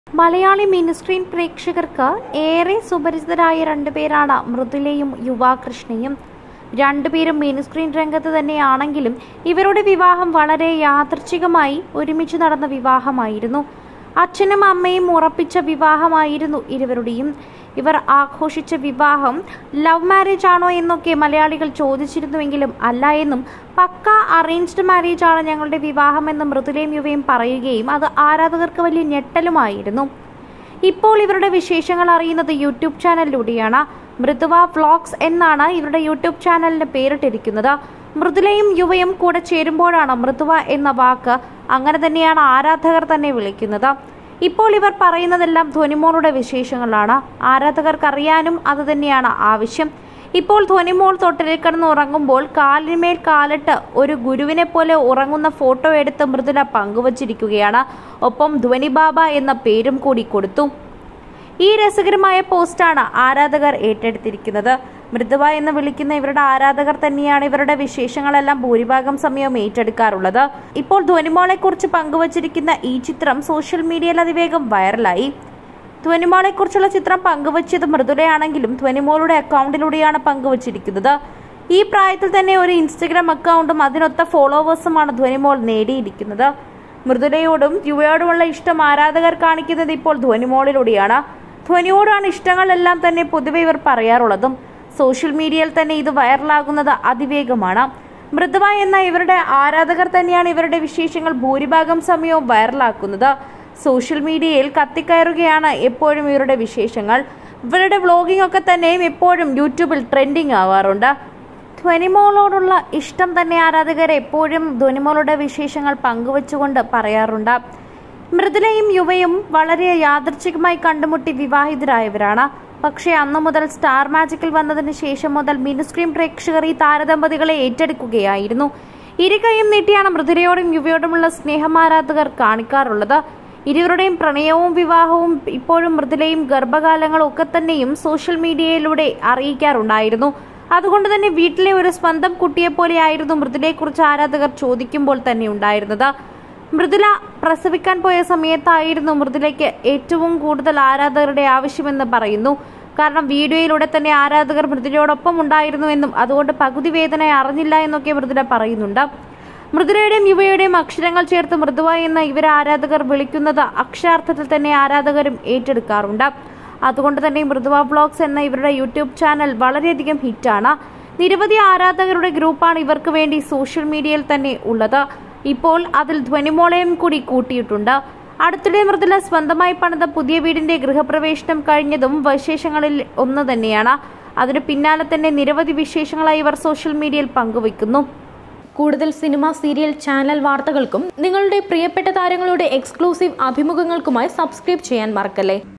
Malayali mini screen പ്രേക്ഷകർക്ക് ഏറെ സുപരിചിതരായ രണ്ടുപേരാണ് മൃദുലയും യുവാകൃഷ്ണയും രണ്ടുപേരും മിനിസ്ക്രീൻ രംഗത്ത് തന്നെയാണെങ്കിലും ഇവരുടെ വിവാഹം വളരെ യാദൃച്ഛികമായി ഒരുമിച്ച് നടന്ന വിവാഹമായിരുന്നു അച്ഛനും അമ്മയും ഉറപ്പിച്ച വിവാഹമായിരുന്നു ഇരുവരുടെയും ഇവർ ആഘോഷിച്ച വിവാഹം ലവ് മാരേജ് ആണോ എന്നൊക്കെ മലയാളികൾ ചോദിച്ചിരുന്നുവെങ്കിലും അല്ല എന്നും പക്ക അറേഞ്ച്ഡ് മാരേജ് ആണ് ഞങ്ങളുടെ വിവാഹമെന്ന് മൃദുലയും യുവയും പറയുകയും അത് ആരാധകർക്ക് വലിയ ഞെട്ടലുമായിരുന്നു ഇപ്പോൾ ഇവരുടെ വിശേഷങ്ങൾ അറിയുന്നത് യൂട്യൂബ് ചാനലിലൂടെയാണ് മൃദുവ വ്ളോഗ്സ് എന്നാണ് ഇവരുടെ യൂട്യൂബ് ചാനലിന് പേരിട്ടിരിക്കുന്നത് മൃദുലയും യുവയും കൂടെ ചേരുമ്പോഴാണ് മൃദുവ എന്ന വാക്ക് അങ്ങനെ തന്നെയാണ് ആരാധകർ തന്നെ വിളിക്കുന്നത് ഇപ്പോൾ ഇവർ പറയുന്നതെല്ലാം ധ്വനിമോളുടെ വിശേഷങ്ങളാണ് ആരാധകർക്ക് അറിയാനും അത് തന്നെയാണ് ആവശ്യം ഇപ്പോൾ ധ്വനിമോൾ തൊട്ടിലിൽ കിടന്ന് ഉറങ്ങുമ്പോൾ കാലിന്മേൽ കാലിട്ട് ഒരു ഗുരുവിനെ പോലെ ഉറങ്ങുന്ന ഫോട്ടോ എടുത്ത് മൃദുല പങ്കുവച്ചിരിക്കുകയാണ് ഒപ്പം ധ്വനിബാബ എന്ന പേരും കൂടി കൊടുത്തു ഈ രസകരമായ പോസ്റ്റാണ് ആരാധകർ ഏറ്റെടുത്തിരിക്കുന്നത് മൃദുവ എന്ന് വിളിക്കുന്ന ഇവരുടെ ആരാധകർ തന്നെയാണ് ഇവരുടെ വിശേഷങ്ങളെല്ലാം ഭൂരിഭാഗം സമയവും ഏറ്റെടുക്കാറുള്ളത് ഇപ്പോൾ ധ്വനിമോളെ കുറിച്ച് പങ്കുവച്ചിരിക്കുന്ന ഈ ചിത്രം സോഷ്യൽ മീഡിയയിൽ അതിവേഗം വൈറലായി ധ്വനിമോളെ കുറിച്ചുള്ള ചിത്രം പങ്കുവച്ചത് മൃദുലയാണെങ്കിലും ധ്വനിമോളുടെ അക്കൗണ്ടിലൂടെയാണ് പങ്കുവച്ചിരിക്കുന്നത് ഈ പ്രായത്തിൽ തന്നെ ഒരു ഇൻസ്റ്റഗ്രാം അക്കൗണ്ടും അതിനൊത്ത ഫോളോവേഴ്സുമാണ് ധ്വനിമോൾ നേടിയിരിക്കുന്നത് മൃദുലയോടും യുവയോടുമുള്ള ഇഷ്ടം ആരാധകർ കാണിക്കുന്നത് ഇപ്പോൾ ധ്വനിമോളിലൂടെയാണ് ധ്വനിയോടാണ് ഇഷ്ടങ്ങളെല്ലാം തന്നെ പൊതുവെ ഇവർ പറയാറുള്ളതും സോഷ്യൽ മീഡിയയിൽ തന്നെ ഇത് വൈറലാകുന്നത് അതിവേഗമാണ് മൃദുവ എന്ന ഇവരുടെ ആരാധകർ തന്നെയാണ് ഇവരുടെ വിശേഷങ്ങൾ ഭൂരിഭാഗം സമയവും വൈറലാക്കുന്നത് സോഷ്യൽ മീഡിയയിൽ കത്തിക്കയറുകയാണ് എപ്പോഴും ഇവരുടെ വിശേഷങ്ങൾ ഇവരുടെ വ്ളോഗിംഗ് ഒക്കെ തന്നെയും എപ്പോഴും യൂട്യൂബിൽ ട്രെൻഡിങ് ആവാറുണ്ട് ധ്വനിമോളോടുള്ള ഇഷ്ടം തന്നെ ആരാധകർ എപ്പോഴും ധ്വനിമോളുടെ വിശേഷങ്ങൾ പങ്കുവച്ചുകൊണ്ട് പറയാറുണ്ട് മൃദുലയും യുവയും വളരെ യാദൃച്ഛികമായി കണ്ടുമുട്ടി വിവാഹിതരായവരാണ് പക്ഷേ അന്നു മുതൽ സ്റ്റാർ മാജിക്കിൽ വന്നതിന് ശേഷം മുതൽ മിനിസ്ക്രീൻ പ്രേക്ഷകർ ഈ താരദമ്പതികളെ ഏറ്റെടുക്കുകയായിരുന്നു ഇരുകൈയും നീട്ടിയാണ് മൃദുലയോടും യുവയോടുമുള്ള സ്നേഹം ആരാധകർ കാണിക്കാറുള്ളത് ഇരുവരുടെയും പ്രണയവും വിവാഹവും ഇപ്പോഴും മൃദുലയും ഗർഭകാലങ്ങളും ഒക്കെ തന്നെയും സോഷ്യൽ മീഡിയയിലൂടെ അറിയിക്കാറുണ്ടായിരുന്നു അതുകൊണ്ട് തന്നെ വീട്ടിലെ ഒരു സ്വന്തം കുട്ടിയെ പോലെയായിരുന്നു മൃദുലയെക്കുറിച്ച് ആരാധകർ ചോദിക്കുമ്പോൾ തന്നെ ഉണ്ടായിരുന്നത് മൃദുല പ്രസവിക്കാൻ പോയ സമയത്തായിരുന്നു മൃദുലയ്ക്ക് ഏറ്റവും കൂടുതൽ ആരാധകരുടെ ആവശ്യമെന്ന് പറയുന്നു കാരണം വീഡിയോയിലൂടെ തന്നെ ആരാധകർ മൃദുലയോടൊപ്പം ഉണ്ടായിരുന്നുവെന്നും അതുകൊണ്ട് പകുതി വേദന അറിഞ്ഞില്ല എന്നൊക്കെ മൃദുല പറയുന്നുണ്ട് മൃദുലയുടെയും യുവയുടെയും അക്ഷരങ്ങൾ ചേർത്ത് മൃദുവ എന്ന ഇവരെ ആരാധകർ വിളിക്കുന്നത് അക്ഷരാർത്ഥത്തിൽ തന്നെ ആരാധകരും ഏറ്റെടുക്കാറുണ്ട് അതുകൊണ്ട് തന്നെ മൃദുവ വ്ളോഗ്സ് എന്ന ഇവരുടെ യൂട്യൂബ് ചാനൽ വളരെയധികം ഹിറ്റാണ് നിരവധി ആരാധകരുടെ ഗ്രൂപ്പാണ് ഇവർക്ക് വേണ്ടി സോഷ്യൽ മീഡിയയിൽ തന്നെ ഉള്ളത് ഇപ്പോൾ അതിൽ ധ്വനിമോളയും കൂടി കൂട്ടിയിട്ടുണ്ട് അടുത്തിടെ മൃദുല സ്വന്തമായി പണിത പുതിയ വീടിന്റെ ഗൃഹപ്രവേശനം കഴിഞ്ഞതും വിശേഷങ്ങളിൽ ഒന്ന് തന്നെയാണ് അതിന് പിന്നാലെ തന്നെ നിരവധി വിശേഷങ്ങളായി ഇവർ സോഷ്യൽ മീഡിയയിൽ പങ്കുവയ്ക്കുന്നു കൂടുതൽ സിനിമ സീരിയൽ ചാനൽ വാർത്തകൾക്കും നിങ്ങളുടെ പ്രിയപ്പെട്ട താരങ്ങളുടെ എക്സ്ക്ലൂസീവ് അഭിമുഖങ്ങൾക്കുമായി സബ്സ്ക്രൈബ് ചെയ്യാൻ മറക്കല്ലേ